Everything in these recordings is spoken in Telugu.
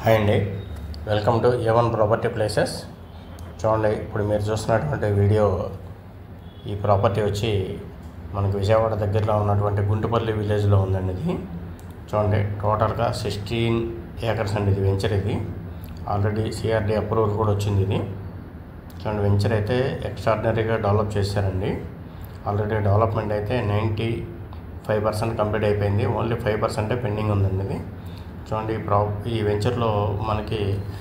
హాయ్ అండి welcome to A one property places చూడండి ఇప్పుడు మీరు చూస్తున్నటువంటి వీడియో ఈ ప్రాపర్టీ వచ్చి మనకు విజయవాడ దగ్గరలో ఉన్నటువంటి గుంటుపల్లి విలేజ్లో ఉందండి ఇది చూడండి టోటల్గా సిక్స్టీన్ ఏకర్స్ అండి ఇది వెంచర్ ఇది ఆల్రెడీ సిఆర్డి అప్రూవల్ కూడా వచ్చింది ఇది చూడండి వెంచర్ అయితే ఎక్స్ట్రాడినరీగా డెవలప్ చేశారండి ఆల్రెడీ డెవలప్మెంట్ అయితే నైంటీ ఫైవ్ పర్సెంట్ కంప్లీట్ అయిపోయింది ఓన్లీ ఫైవ్ పర్సెంటే పెండింగ్ ఉందండి ఇది చూడండి ఈ ప్రా ఈ వెంచర్లో మనకి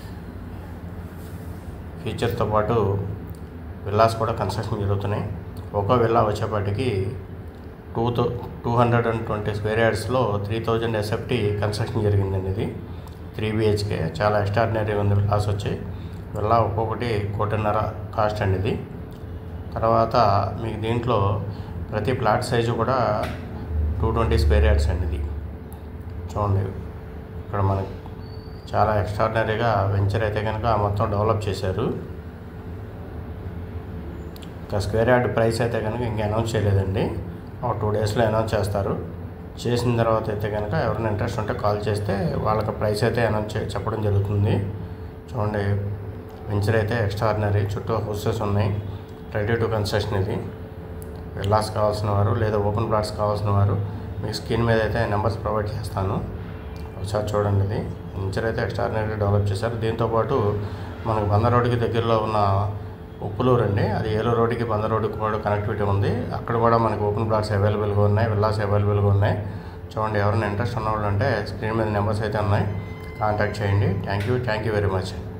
ఫీచర్తో పాటు విల్లాస్ కూడా కన్స్ట్రక్షన్ జరుగుతున్నాయి ఒక్కో విల్లా వచ్చేపాటికి two thou two hundred and twenty square యార్డ్స్లో త్రీ థౌజండ్ ఎస్ఎఫ్టీ కన్స్ట్రక్షన్ జరిగిందండి ఇది త్రీ బిహెచ్కే చాలా ఎక్స్ట్రాడినరీ ఉంది విల్లాస్ వచ్చి విల్లా ఒక్కొక్కటి కోటిన్నర కాస్ట్ అండి ఇది తర్వాత మీకు దీంట్లో ప్రతి ప్లాట్ సైజు కూడా టూ ట్వంటీ స్క్వేర్ యార్డ్స్ అండి ఇది చూడండి ఇక్కడ మనకి చాలా ఎక్స్ట్రాడినరీగా వెంచర్ అయితే కనుక మొత్తం డెవలప్ చేశారు ఇంకా స్క్వేర్ యార్డ్ ప్రైస్ అయితే కనుక ఇంకా అనౌన్స్ చేయలేదండి ఒక టూ డేస్లో అనౌన్స్ చేస్తారు చేసిన తర్వాత అయితే కనుక ఎవరైనా ఇంట్రెస్ట్ ఉంటే కాల్ చేస్తే వాళ్ళకి ప్రైస్ అయితే అనౌన్స్ చే చెప్పడం జరుగుతుంది చూడండి వెంచర్ అయితే ఎక్స్ట్రాడినరీ చుట్టూ హౌసెస్ ఉన్నాయి రెడీ టు కన్స్ట్రక్షన్ ఇది విల్లాస్ కావాల్సిన వారు లేదా ఓపెన్ ప్లాట్స్ కావాల్సిన వారు మీకు స్క్రీన్ మీద అయితే నెంబర్స్ ప్రొవైడ్ చేస్తాను ఒకసారి చూడండి ఇది వెంచర్ అయితే ఎక్స్ట్రాడినరీ డెవలప్ చేశారు దీంతోపాటు మనకు బంద రోడ్డుకి దగ్గరలో ఉన్న ఉప్పులూరు అండి అది ఏలూరు రోడ్డుకి బంద రోడ్డుకి కూడా కనెక్టివిటీ ఉంది అక్కడ కూడా మనకి ఓపెన్ ప్లాట్స్ అవైలబుల్గా ఉన్నాయి విల్లాస్ అవైలబుల్గా ఉన్నాయి చూడండి ఎవరైనా ఇంట్రెస్ట్ ఉన్నవాళ్ళు అంటే స్క్రీన్ మీద నెంబర్స్ అయితే ఉన్నాయి కాంటాక్ట్ చేయండి thank you thank you very much